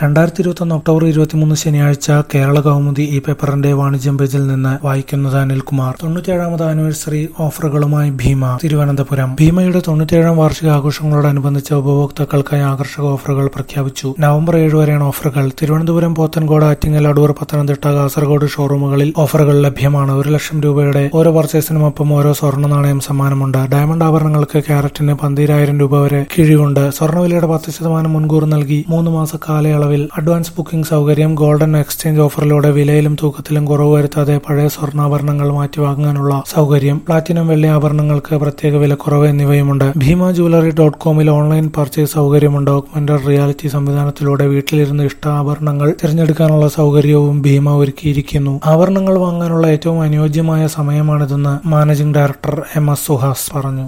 രണ്ടായിരത്തി ഇരുപത്തൊന്ന് ഒക്ടോബർ ഇരുപത്തിമൂന്ന് ശനിയാഴ്ച കേരള കൗമുദി ഈ പേപ്പറിന്റെ വാണിജ്യം പേജിൽ നിന്ന് വായിക്കുന്നത് അനിൽകുമാർ തൊണ്ണൂറ്റേഴാമത് ആനിവേഴ്സറി ഓഫറുകളുമായി ഭീമ തിരുവനന്തപുരം ഭീമയുടെ തൊണ്ണൂറ്റേഴാം വാർഷിക ആഘോഷങ്ങളോടനുബന്ധിച്ച് ഉപഭോക്താക്കൾക്കായി ആകർഷക ഓഫറുകൾ പ്രഖ്യാപിച്ചു നവംബർ ഏഴ് വരെയാണ് ഓഫറുകൾ തിരുവനന്തപുരം പോത്തൻകോട് ആറ്റിങ്ങൽ അടൂർ പത്തനംതിട്ട കാസർഗോഡ് ഷോറൂമുകളിൽ ഓഫറുകൾ ലഭ്യമാണ് ഒരു ലക്ഷം രൂപയുടെ ഓരോ പർച്ചേസിനുമൊപ്പം ഓരോ സ്വർണ്ണ നാണയം സമ്മാനമുണ്ട് ഡയമണ്ട് ആഭരണങ്ങൾക്ക് ക്യാരറ്റിന് പന്തിരായിരം രൂപ വരെ കിഴിവുണ്ട് സ്വർണ്ണവിലയുടെ പത്ത് ശതമാനം മുൻകൂർ നൽകി മൂന്ന് മാസ കാലയളവിൽ അഡ്വാൻസ് ബുക്കിംഗ് സൗകര്യം ഗോൾഡൻ എക്സ്ചേഞ്ച് ഓഫറിലൂടെ വിലയിലും തൂക്കത്തിലും കുറവ് വരുത്താതെ പഴയ സ്വർണ്ണാഭരണങ്ങൾ മാറ്റി വാങ്ങാനുള്ള സൗകര്യം പ്ലാറ്റിനം വെള്ളി ആഭരണങ്ങൾക്ക് പ്രത്യേക വിലക്കുറവ് എന്നിവയുമുണ്ട് ഭീമ ജുവലറി ഡോട്ട് കോമിൽ ഓൺലൈൻ പർച്ചേസ് സൗകര്യമുണ്ട് ഓഗ്മെന്റഡ് റിയാലിറ്റി സംവിധാനത്തിലൂടെ വീട്ടിലിരുന്ന് ഇഷ്ട ആഭരണങ്ങൾ തിരഞ്ഞെടുക്കാനുള്ള സൗകര്യവും ഭീമ ഒരുക്കിയിരിക്കുന്നു ആഭരണങ്ങൾ വാങ്ങാനുള്ള ഏറ്റവും അനുയോജ്യമായ സമയമാണിതെന്ന് managing director M S Suhas പറഞ്ഞു